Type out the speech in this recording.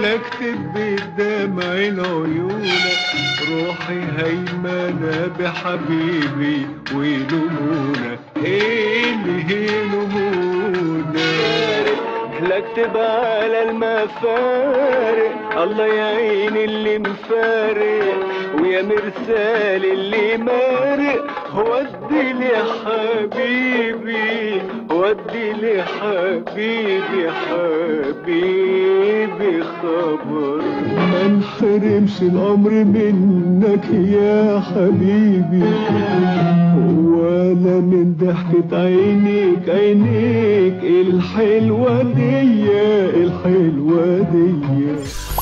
اكتب بدمع العيون روحي هيمنة بحبيبي ولمونة ايه اللي هيلمونة لا اكتب على المفارق الله يعين اللي مفارق ويا مرسال اللي مارق ودي لي حبيبي ودي لي حبيبي حبيبي خبر ما انحرمش الامر منك يا حبيبي ولا من ضحكة عينيك عينيك الحلوة دي الحلوة دي